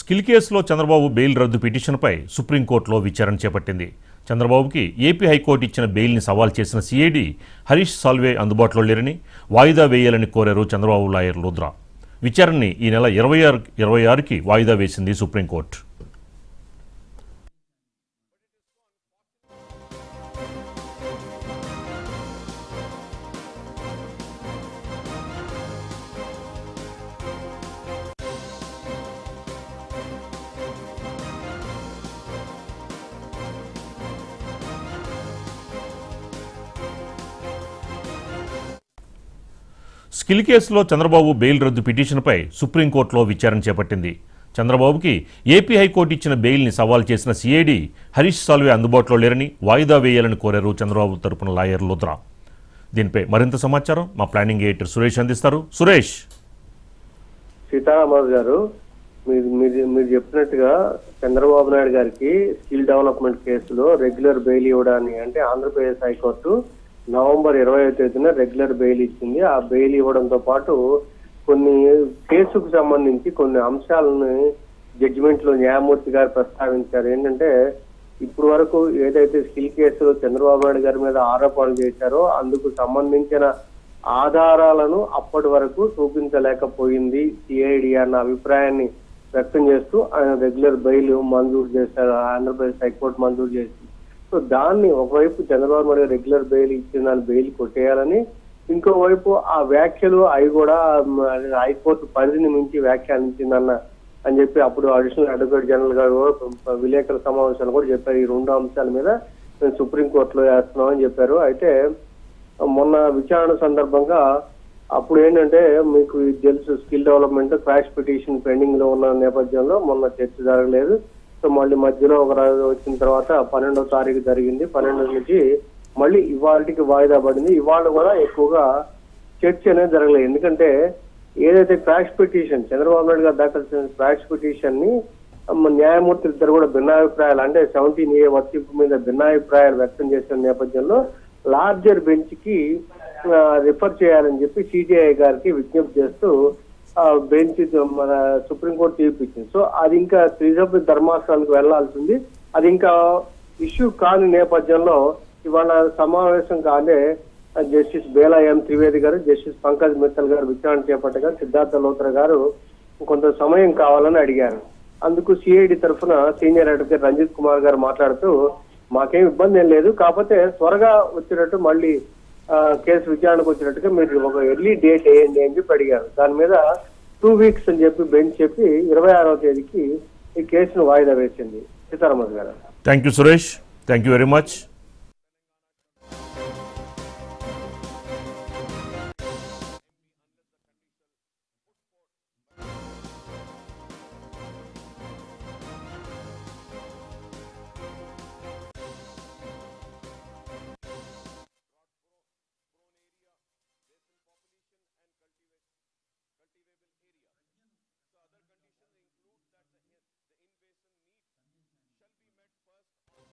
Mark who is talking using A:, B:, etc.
A: skill కేసులో Chandrababu bail రద్దు పిటిషన్పై సుప్రీంకోర్టులో విచారణ చేపట్టింది చంద్రబాబుకి ఏపీ హైకోర్టు ఇచ్చిన బెయిల్ని సవాల్ చేసిన సిఐడి హరీష్ సాల్వే అందుబాటులో లేరని వాయిదా వేయాలని కోరారు చంద్రబాబు లాయర్ లుద్రా విచారణని ఈ నెల ఇరవై ఆరు ఇరవై ఆరుకి వాయిదా వేసింది సుప్రీంకోర్టు స్కిల్ కేసులో చంద్రబాబు బెయిల్ రద్దు పిటిషన్పై సుప్రీంకోర్టులో విచారణ చేపట్టింది చంద్రబాబుకి ఏపీ హైకోర్టు ఇచ్చిన బెయిల్ని సవాల్ చేసిన సిఐడి హరీష్ సాల్వే అందుబాటులో లేరని వాయిదా వేయాలని కోరారు చంద్రబాబు తరపున లాయర్ లుద్రా దీనిపై మరింత సమాచారం మా ప్లానింగ్ ఎడిటర్ సురేష్ అందిస్తారు సురేష్
B: సీతారామరాజు గారు మీరు మీరు మీరు చెప్పినట్టుగా చంద్రబాబు నాయుడు గారికి స్కిల్ డెవలప్మెంట్ కేసులో రెగ్యులర్ బెయిల్ ఇవ్వడాన్ని అంటే ఆంధ్రప్రదేశ్ హైకోర్టు నవంబర్ ఇరవై తేదీన రెగ్యులర్ బెయిల్ ఇచ్చింది ఆ బెయిల్ ఇవ్వడంతో పాటు కొన్ని కేసుకు సంబంధించి కొన్ని అంశాలను జడ్జిమెంట్ లో న్యాయమూర్తి గారు ప్రస్తావించారు ఏంటంటే ఇప్పుడు వరకు ఏదైతే స్కిల్ కేసులో చంద్రబాబు నాయుడు గారి మీద ఆరోపణలు చేశారో అందుకు సంబంధించిన ఆధారాలను అప్పటి వరకు చూపించలేకపోయింది సిఐడి అన్న అభిప్రాయాన్ని వ్యక్తం చేస్తూ ఆయన రెగ్యులర్ బెయిల్ మంజూరు చేశారు ఆంధ్రప్రదేశ్ హైకోర్టు మంజూరు చేసింది సో దాన్ని ఒకవైపు చంద్రబాబు నాయుడు గారు రెగ్యులర్ బెయిల్ ఇచ్చిన దాన్ని బెయిల్ కొట్టేయాలని ఇంకోవైపు ఆ వ్యాఖ్యలు అవి కూడా మ, హైకోర్టు పరిధిని మించి వ్యాఖ్యానించిందన్న అని చెప్పి అప్పుడు అడిషనల్ అడ్వకేట్ జనరల్ గారు కూడా విలేకరుల సమావేశాలు కూడా చెప్పారు ఈ రెండు అంశాల మీద మేము సుప్రీంకోర్టులో వేస్తున్నాం అని చెప్పారు అయితే మొన్న విచారణ సందర్భంగా అప్పుడు ఏంటంటే మీకు ఇది తెలుసు skill development quash petition pending లో ఉన్న నేపథ్యంలో మొన్న చర్చ జరగలేదు సో మళ్ళీ మధ్యలో ఒక రోజు వచ్చిన తర్వాత పన్నెండవ తారీఖు జరిగింది పన్నెండు నుంచి మళ్ళీ ఇవాళకి వాయిదా పడింది ఇవాళ కూడా ఎక్కువగా చర్చ అనేది జరగలేదు ఎందుకంటే ఏదైతే క్రాష్ పిటిషన్ చంద్రబాబు నాయుడు గారు దాఖలు చేసిన క్రాష్ పిటిషన్ ని మ, న్యాయమూర్తులు ఇద్దరు కూడా భిన్నాభిప్రాయాలు అంటే సెవెంటీన్ ఏ వర్తింపు మీద భిన్నాభిప్రాయాలు వ్యక్తం చేసిన నేపథ్యంలో లార్జర్ బెంచ్ కి రిఫర్ చేయాలని చెప్పి సిటిఐ గారికి విజ్ఞప్తి చేస్తూ ఆ బెంచ్ మన సుప్రీంకోర్టు తీర్పు ఇచ్చింది సో అది ఇంకా త్రిసభ్య ధర్మాసనానికి వెళ్లాల్సింది అది ఇంకా ఇష్యూ కాని నేపథ్యంలో ఇవాళ సమావేశం కాదే జస్టిస్ బేలా ఎం త్రివేది గారు జస్టిస్ పంకజ్ మిత్తల్ గారు విచారణ చేపట్టగా సిద్ధార్థ లోత్ర గారు కొంత సమయం కావాలని అడిగారు అందుకు సిఐడి తరఫున సీనియర్ అడ్వకేట్ రంజిత్ కుమార్ గారు మాట్లాడుతూ మాకేం ఇబ్బంది ఏం లేదు కాకపోతే త్వరగా వచ్చినట్టు మళ్ళీ ఆ, కేసు విచారణకు వచ్చినట్టుగా మీరు ఒక ఎర్లీ డేట్ వేయండి అని చెప్పి అడిగారు దాని మీద టూ వీక్స్ అని చెప్పి బెంచ్ చెప్పి ఇరవై ఆరవ తేదీకి ఈ కేసును వాయిదా వేసింది సీతారామన్ గారు
A: thank you Suresh thank you very much